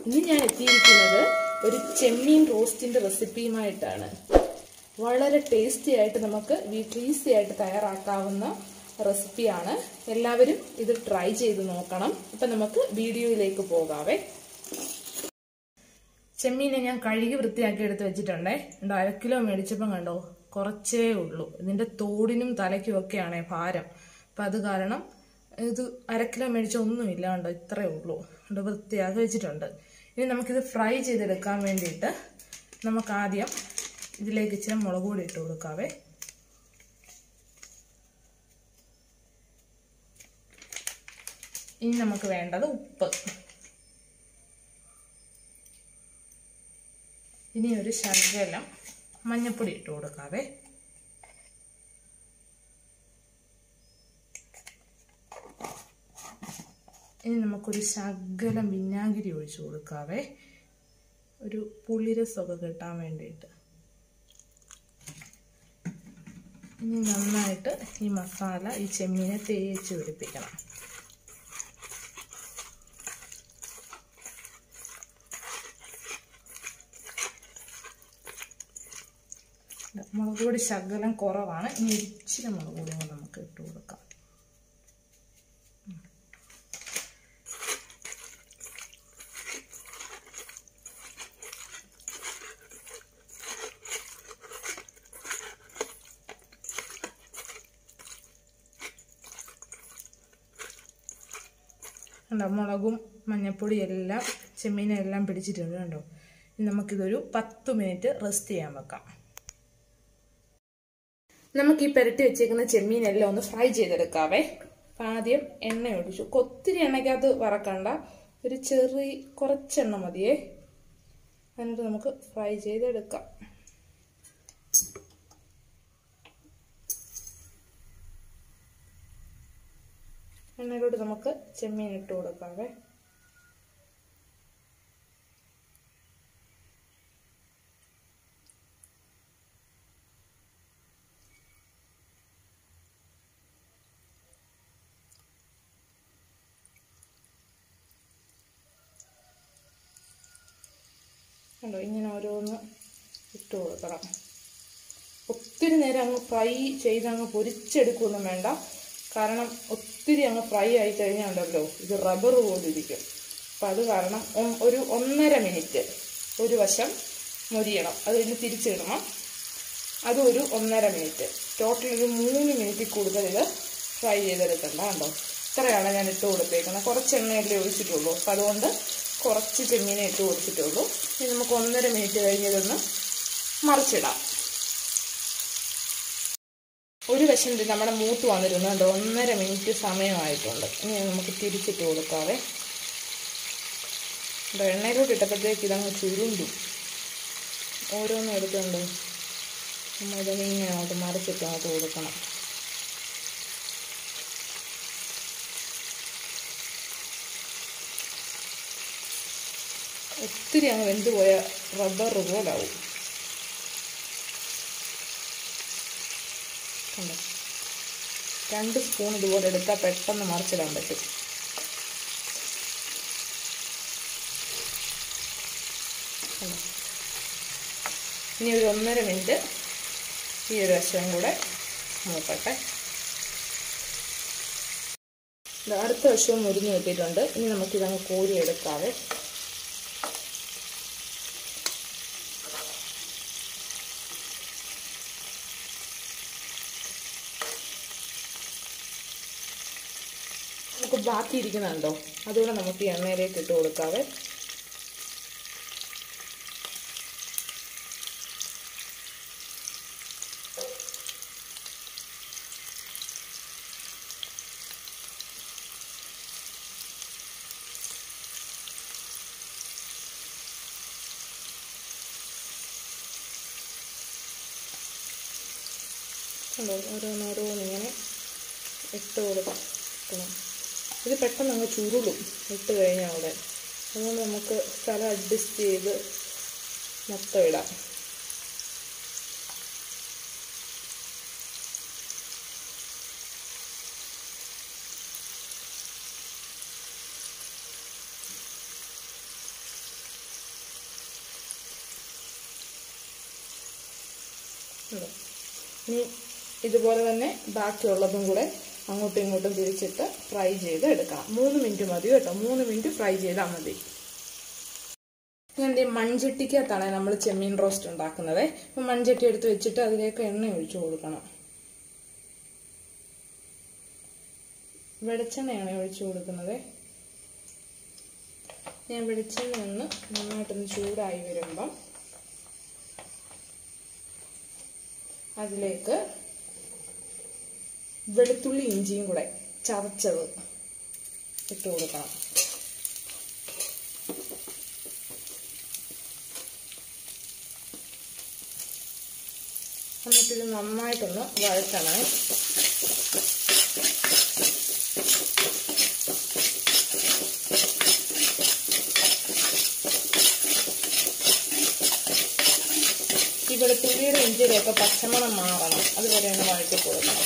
ഇന്ന് ഞാൻ എത്തിയിരിക്കുന്നത് ഒരു ചെമ്മീൻ റോസ്റ്റിന്റെ റെസിപ്പിയുമായിട്ടാണ് വളരെ ടേസ്റ്റി ആയിട്ട് നമുക്ക് വീട്ടിൽ ഈസി ആയിട്ട് തയ്യാറാക്കാവുന്ന റെസിപ്പിയാണ് എല്ലാവരും ഇത് ട്രൈ ചെയ്ത് നോക്കണം ഇപ്പൊ നമുക്ക് വീഡിയോയിലേക്ക് പോകാവേ ചെമ്മീനെ ഞാൻ കഴുകി വൃത്തിയാക്കി എടുത്ത് വെച്ചിട്ടുണ്ടേ ഉണ്ട് അര കിലോ മേടിച്ചപ്പം കണ്ടോ കുറച്ചേ ഉള്ളൂ ഇതിന്റെ തോടിനും തലയ്ക്കും ഒക്കെയാണേ ഭാരം അപ്പം അത് കാരണം ഇത് അര കിലോ മേടിച്ച ഒന്നുമില്ല കണ്ടോ ഇത്രേ ഉള്ളൂ കണ്ടോ വൃത്തിയാക്കി വെച്ചിട്ടുണ്ട് ഇനി നമുക്കിത് ഫ്രൈ ചെയ്തെടുക്കാൻ വേണ്ടിയിട്ട് നമുക്ക് ആദ്യം ഇതിലേക്ക് ഇച്ചിരി മുളക് പൊടി ഇട്ട് കൊടുക്കാവേ ഇനി നമുക്ക് വേണ്ടത് ഉപ്പ് ഇനി ഒരു ശകലം മഞ്ഞപ്പൊടി ഇട്ട് കൊടുക്കാവേ ഇനി നമുക്കൊരു ശകലം വിനാഗിരി ഒഴിച്ചു കൊടുക്കാവേ ഒരു പുളിരസമൊക്കെ കിട്ടാൻ വേണ്ടിയിട്ട് ഇനി നന്നായിട്ട് ഈ മസാല ഈ ചെമ്മീനെ തേച്ച് പിടിപ്പിക്കണം മുളക് പൊടി ശകലം കുറവാണ് ഇനി ഇച്ചിരി മുളക് പൊടി കൂടെ നമുക്ക് ഇട്ട് കൊടുക്കാം കണ്ടോ മുളകും മഞ്ഞപ്പൊടിയും എല്ലാം ചെമ്മീനും എല്ലാം പിടിച്ചിട്ടുണ്ട് കണ്ടോ ഇനി നമുക്കിതൊരു പത്ത് മിനിറ്റ് റെസ്റ്റ് ചെയ്യാൻ വെക്കാം നമുക്ക് ഈ പെരട്ടി വെച്ചേക്കുന്ന ചെമ്മീനെല്ലാം ഒന്ന് ഫ്രൈ ചെയ്തെടുക്കാവേ അപ്പം ആദ്യം എണ്ണ ഒഴിച്ചു ഒത്തിരി എണ്ണയ്ക്കകത്ത് വറക്കണ്ട ഒരു ചെറിയ കുറച്ചെണ്ണ മതിയേ എന്നിട്ട് നമുക്ക് ഫ്രൈ ചെയ്തെടുക്കാം എണ്ണയിലോട്ട് നമുക്ക് ചെമ്മീൻ ഇട്ട് കൊടുക്കാവേ കണ്ടോ ഇങ്ങനെ ഓരോന്ന് ഇട്ട് കൊടുക്കണം ഒത്തിരി നേരം അങ്ങ് ഫ്രൈ ചെയ്ത് അങ്ങ് പൊരിച്ചെടുക്കുകയൊന്നും വേണ്ട കാരണം ഒത്തിരി അങ്ങ് ഫ്രൈ ആയി കഴിഞ്ഞാൽ ഉണ്ടല്ലോ ഇത് റബ്ബർ പോലെ ഇരിക്കും അപ്പം അത് കാരണം ഒരു ഒന്നര മിനിറ്റ് ഒരു വശം മൊരിയണം അത് കഴിഞ്ഞ് തിരിച്ചിടണം അതും ഒരു ഒന്നര മിനിറ്റ് ടോട്ടൽ ഒരു മൂന്ന് മിനിറ്റിൽ കൂടുതൽ ഇത് ഫ്രൈ ചെയ്തെടുക്കണ്ട കണ്ടോ ഇത്രയാണ് ഞാൻ ഇട്ട് കൊടുത്തേക്കുന്നത് കുറച്ച് എണ്ണയല്ലേ ഒഴിച്ചിട്ടുള്ളൂ അപ്പം അതുകൊണ്ട് കുറച്ച് ചെമ്മീനെ ഇട്ട് കൊടുത്തിട്ടുള്ളൂ ഇനി നമുക്ക് ഒന്നര മിനിറ്റ് കഴിഞ്ഞതൊന്ന് മറിച്ചിടാം ഒരു വശം നമ്മുടെ മൂത്ത് വന്നിരുന്നുണ്ട് ഒന്നര മിനിറ്റ് സമയമായിട്ടുണ്ട് ഇനി നമുക്ക് തിരിച്ചിട്ട് കൊടുക്കാവേ എണ്ണയിലോട്ട് ഇട്ടപ്പോഴത്തേക്ക് ഇതങ്ങ് ചുരുണ്ടു ഓരോന്നും എടുത്തുകൊണ്ട് നമ്മൾ ഇതിനെ ഇങ്ങനെ അങ്ങോട്ട് മറിച്ചിട്ട് അങ്ങോട്ട് കൊടുക്കണം ഒത്തിരി അങ്ങ് വെന്തുപോയ റബ്ബർ പോലാവും കണ്ടോ രണ്ട് സ്പൂൺ ഇതുപോലെ എടുത്താൽ പെട്ടെന്ന് മറിച്ചിടാൻ പറ്റും ഇനി ഒരു ഒന്നര മിനിറ്റ് ഈ ഒരു വശം കൂടെ നോക്കട്ടെ അടുത്ത വശവും മുരിഞ്ഞ് കിട്ടിയിട്ടുണ്ട് ഇനി നമുക്കിതങ്ങ് കോരി എടുക്കാവേ നമുക്ക് ബാക്കി ഇരിക്കുന്നുണ്ടോ അതുകൂടെ നമുക്ക് ഈ എണ്ണയിലേക്ക് ഇട്ട് കൊടുക്കാവേ കണ്ടോ ഓരോന്നോരോന്നിങ്ങനെ ഇട്ട് കൊടുക്കണം ഇത് പെട്ടെന്ന് അങ്ങ് ചുരുളും ഇട്ട് കഴിഞ്ഞാൽ അവിടെ അതുകൊണ്ട് നമുക്ക് സ്ഥലം അഡ്ജസ്റ്റ് ചെയ്ത് മൊത്തം ഇടാം ഇടുക. ഇനി ഇതുപോലെ തന്നെ ബാക്കിയുള്ളതും കൂടെ അങ്ങോട്ടും ഇങ്ങോട്ടും തിരിച്ചിട്ട് ഫ്രൈ ചെയ്ത് എടുക്കണം മൂന്ന് മിനിറ്റ് മതി കേട്ടോ മൂന്ന് മിനിറ്റ് ഫ്രൈ ചെയ്താൽ മതി ഞാൻ ദേ മൺചട്ടിക്കകത്താണ് നമ്മൾ ചെമ്മീൻ റോസ്റ്റ് ഉണ്ടാക്കുന്നത് അപ്പം മൺചട്ടി എടുത്ത് വെച്ചിട്ട് അതിലേക്ക് എണ്ണ ഒഴിച്ചു കൊടുക്കണം വെളിച്ചെണ്ണയാണ് ഒഴിച്ചു കൊടുക്കുന്നത് ഞാൻ വെളിച്ചെണ്ണ ഒന്ന് നന്നായിട്ടൊന്ന് ചൂടായി വരുമ്പം അതിലേക്ക് വെളുത്തുള്ളി ഇഞ്ചിയും കൂടെ ചതച്ചത് ഇട്ട് കൊടുക്കണം എന്നിട്ടിത് നന്നായിട്ടൊന്ന് വഴറ്റണേ ഈ വെളുത്തുള്ളിയുടെ ഇഞ്ചിയുടെയൊക്കെ പച്ചമണം മാറണം അതുവരെ ഒന്ന് വഴറ്റി കൊടുക്കണം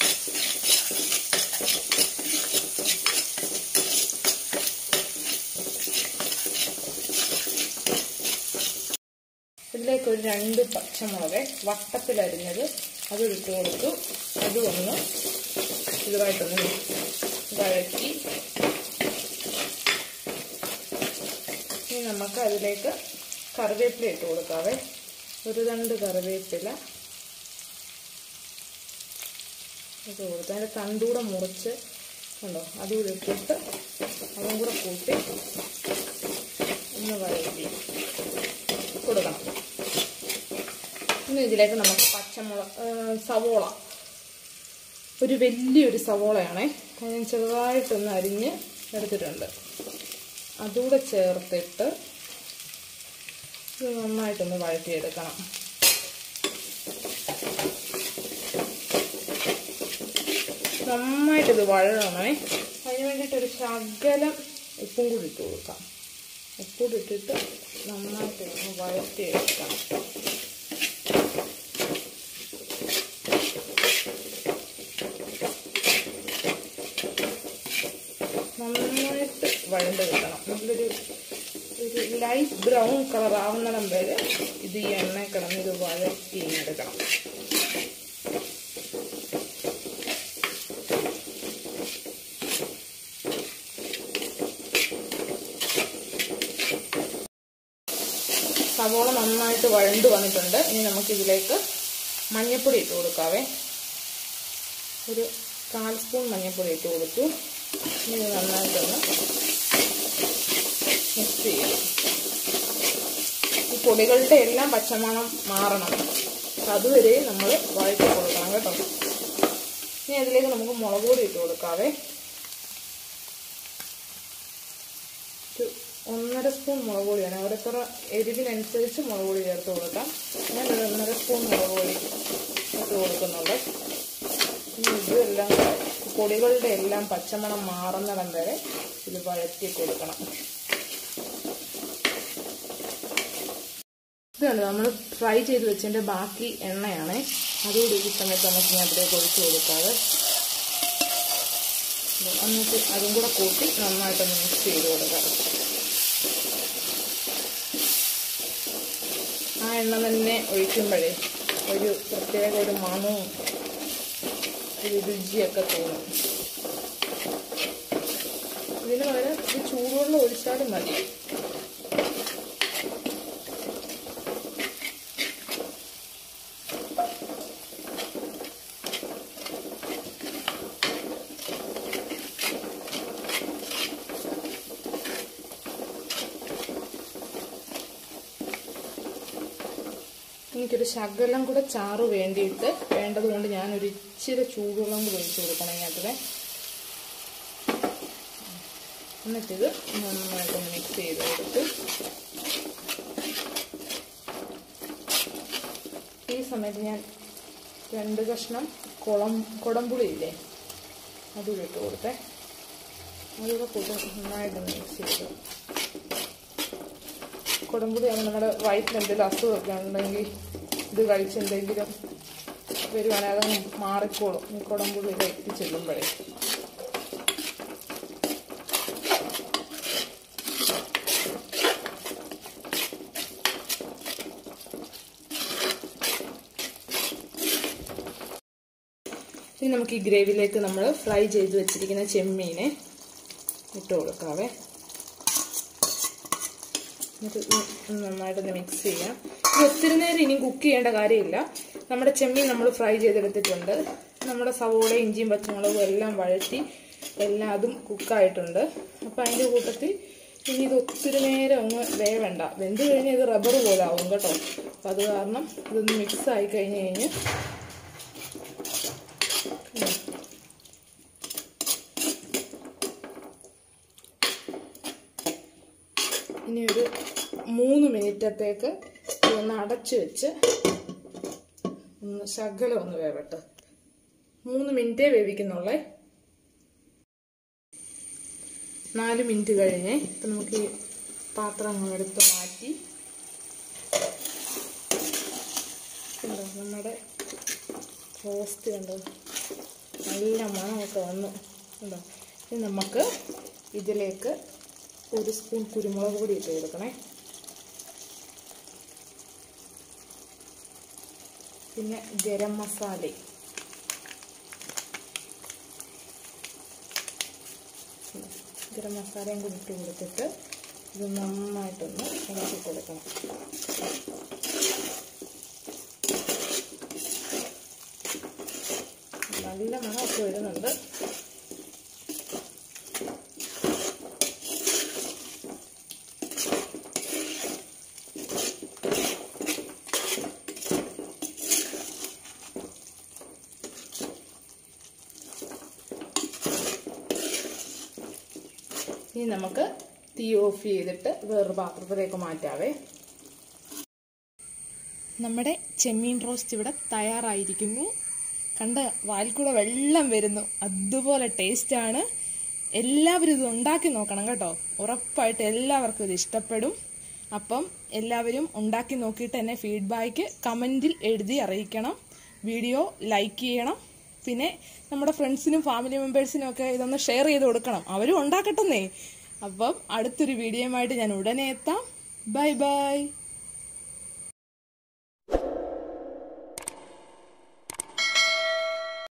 ഇതിലേക്ക് ഒരു രണ്ട് പച്ചമുളക് വട്ടത്തിലരിഞ്ഞത് അത് ഇട്ട് കൊടുത്തു അതും ഒന്ന് ഇതുമായിട്ടൊന്ന് വഴറ്റി ഇനി നമുക്ക് അതിലേക്ക് കറിവേപ്പില ഇട്ട് കൊടുക്കാവേ ഒരു രണ്ട് കറിവേപ്പില ഇട്ട് കൊടുത്ത് അതിൻ്റെ തണ്ടൂടെ മുറിച്ച് കണ്ടോ അതുകൂടെ ഇട്ടിട്ട് അതും കൂടെ കൂട്ടി ഒന്ന് വഴറ്റി കൊടുക്കണം ഇനി ഇതിലേക്ക് നമുക്ക് പച്ചമുളക് സവോള ഒരു വലിയൊരു സവോളയാണേ അത് ഞാൻ ചെറുതായിട്ടൊന്ന് അരിഞ്ഞ് എടുത്തിട്ടുണ്ട് അതുകൂടെ ചേർത്തിട്ട് ഇത് നന്നായിട്ടൊന്ന് വഴറ്റിയെടുക്കണം നന്നായിട്ടിത് വഴണമേ അതിന് വേണ്ടിയിട്ട് ഒരു ശകലം ഉപ്പും കൂടി ഇട്ട് കൊടുക്കാം ഉപ്പൂടി ഇട്ടിട്ട് നന്നായിട്ട് ഒന്ന് വഴറ്റിയെടുക്കണം നന്നായിട്ട് വഴണ്ട് കിട്ടണം നല്ലൊരു ഒരു ലൈറ്റ് ബ്രൗൺ കളർ ആവുന്നിടം വരെ ഇത് ഈ എണ്ണ കിടന്ന് ഇത് വഴറ്റി എടുക്കണം സവോള നന്നായിട്ട് വഴണ്ട് വന്നിട്ടുണ്ട് ഇനി നമുക്കിതിലേക്ക് മഞ്ഞൾപ്പൊടി ഇട്ട് കൊടുക്കാവേ ഒരു കാൽ സ്പൂൺ മഞ്ഞൾപ്പൊടി ഇട്ട് കൊടുത്തു ഇനി ഇത് നന്നായിട്ടൊന്ന് മിക്സ് ചെയ്യണം ഈ പൊടികളുടെ എല്ലാം പച്ചമണം മാറണം അതുവരെ നമ്മൾ വഴറ്റി കൊടുക്കണം കേട്ടോ ഇനി അതിലേക്ക് നമുക്ക് മുളക് പൊടി ഇട്ട് കൊടുക്കാവേ ഒരു ഒന്നര സ്പൂൺ മുളക് പൊടിയാണ് ഓരോരുത്തർ എരിവിനനുസരിച്ച് മുളക് പൊടി ചേർത്ത് കൊടുക്കാം ഞാൻ ഒരു ഒന്നര സ്പൂൺ മുളക് പൊടി ഇട്ട് കൊടുക്കുന്നുണ്ട് ഇനി ഇതെല്ലാം പൊടികളുടെ എല്ലാം പച്ചമണം മാറുന്നിടം വരെ ഇത് വഴറ്റി കൊടുക്കണം ഇതാണ് നമ്മൾ ഫ്രൈ ചെയ്ത് വെച്ചതിൻ്റെ ബാക്കി എണ്ണയാണ് അതുകൂടി ഈ സമയത്ത് നമുക്ക് ഞാൻ അതിലേക്ക് ഒഴിച്ച് കൊടുക്കാതെ എന്നിട്ട് അതും കൂടെ കൂട്ടി നന്നായിട്ടൊന്ന് മിക്സ് ചെയ്ത് കൊടുക്കാം ആ എണ്ണ തന്നെ ഒഴിക്കുമ്പോഴേ ഒരു പ്രത്യേക ഒരു മണവും ഒരു രുചിയൊക്കെ തോന്നും ഇതിന് പകരം ഈ ചൂടുവെള്ളം ഒഴിച്ചാലും മതി എനിക്കൊരു ശകലം കൂടെ ചാറ് വേണ്ടിയിട്ട് വേണ്ടതുകൊണ്ട് ഞാനൊരു ഇച്ചിരി ചൂടുവെള്ളം കൂടെ ഒഴിച്ച് കൊടുക്കണം ഇതിനകത്ത് എന്നിട്ടിത് നന്നായിട്ടൊന്ന് മിക്സ് ചെയ്ത് കൊടുത്ത് ഈ സമയത്ത് ഞാൻ രണ്ട് കഷ്ണം കുളം കുടംപുളി ഇല്ലേ അതുകൂടെ ഇട്ട് കൊടുത്തേ അതുകൂടെ കൂട്ടി നന്നായിട്ടൊന്ന് മിക്സ് ചെയ്തു കുടംപുളി ആകുമ്പോൾ നമ്മുടെ വയറ്റിൽ എന്തെങ്കിലും അസുഖമൊക്കെ ഉണ്ടെങ്കിൽ ഇത് കഴിച്ച് എന്തെങ്കിലും വരുവാണെങ്കിൽ അതങ്ങ് മാറിക്കോളും ഈ കുടംപുളി വയറ്റി ചെല്ലുമ്പോഴേ ഇനി നമുക്ക് ഈ ഗ്രേവിയിലേക്ക് നമ്മൾ ഫ്രൈ ചെയ്ത് വെച്ചിരിക്കുന്ന ചെമ്മീനെ ഇട്ട് കൊടുക്കാവേ എന്നിട്ട് ഇത് നന്നായിട്ടൊന്ന് മിക്സ് ചെയ്യാം ഇത് ഒത്തിരി നേരം ഇനിയും കുക്ക് ചെയ്യേണ്ട കാര്യമില്ല നമ്മുടെ ചെമ്മീൻ നമ്മൾ ഫ്രൈ ചെയ്തെടുത്തിട്ടുണ്ട് നമ്മുടെ സവോള ഇഞ്ചിയും പച്ചമുളകും എല്ലാം വഴറ്റി എല്ലാം അതും കുക്കായിട്ടുണ്ട് അപ്പം അതിൻ്റെ കൂട്ടത്തിൽ ഇനി ഇത് ഒത്തിരി നേരം ഒന്ന് വേവണ്ട വെന്ത് കഴിഞ്ഞാൽ ഇത് റബ്ബർ പോലെ ആവും കേട്ടോ അപ്പം അത് കാരണം ഇതൊന്ന് മിക്സ് ആയി കഴിഞ്ഞ് കഴിഞ്ഞ് ഇനി ഒരു മൂന്ന് മിനിറ്റത്തേക്ക് ഇതൊന്ന് അടച്ചു വെച്ച് ഒന്ന് ശകലം ഒന്ന് വേവട്ടെ മൂന്ന് മിനിറ്റേ വേവിക്കുന്നുള്ളേ നാല് മിനിറ്റ് കഴിഞ്ഞേ ഇപ്പം നമുക്ക് ഈ പാത്രം അങ്ങ് എടുത്ത് മാറ്റി കണ്ടോ നമ്മുടെ റോസ്റ്റ് കണ്ടോ നല്ല മണമൊക്കെ വന്നു കണ്ടോ ഇനി നമുക്ക് ഇതിലേക്ക് ഒരു സ്പൂൺ കുരുമുളക് പൊടി ഇട്ട് കൊടുക്കണേ പിന്നെ ഗരം മസാല ഗരം മസാലയും കൂടി ഇട്ട് കൊടുത്തിട്ട് ഇത് നന്നായിട്ടൊന്ന് ഇളക്കി കൊടുക്കണം നല്ല മണമൊക്കെ വരുന്നുണ്ട് ഇനി നമുക്ക് തീ ഓഫ് ചെയ്തിട്ട് വേറൊരു പാത്രത്തിലേക്ക് മാറ്റാവേ നമ്മുടെ ചെമ്മീൻ റോസ്റ്റ് ഇവിടെ തയ്യാറായിരിക്കുന്നു കണ്ട് വായിൽ കൂടെ വെള്ളം വരുന്നു അതുപോലെ ടേസ്റ്റാണ് എല്ലാവരും ഇത് ഉണ്ടാക്കി നോക്കണം കേട്ടോ ഉറപ്പായിട്ട് എല്ലാവർക്കും ഇത് ഇഷ്ടപ്പെടും അപ്പം എല്ലാവരും ഉണ്ടാക്കി നോക്കിയിട്ട് എന്നെ ഫീഡ്ബാക്ക് കമൻറ്റിൽ എഴുതി അറിയിക്കണം വീഡിയോ ലൈക്ക് ചെയ്യണം പിന്നെ നമ്മുടെ ഫ്രണ്ട്സിനും ഫാമിലി മെമ്പേഴ്സിനും ഒക്കെ ഇതൊന്ന് ഷെയർ ചെയ്ത് കൊടുക്കണം അവരും ഉണ്ടാക്കട്ടെന്നേ അപ്പം അടുത്തൊരു വീഡിയോയുമായിട്ട് ഞാൻ ഉടനെ എത്താം ബൈ ബൈ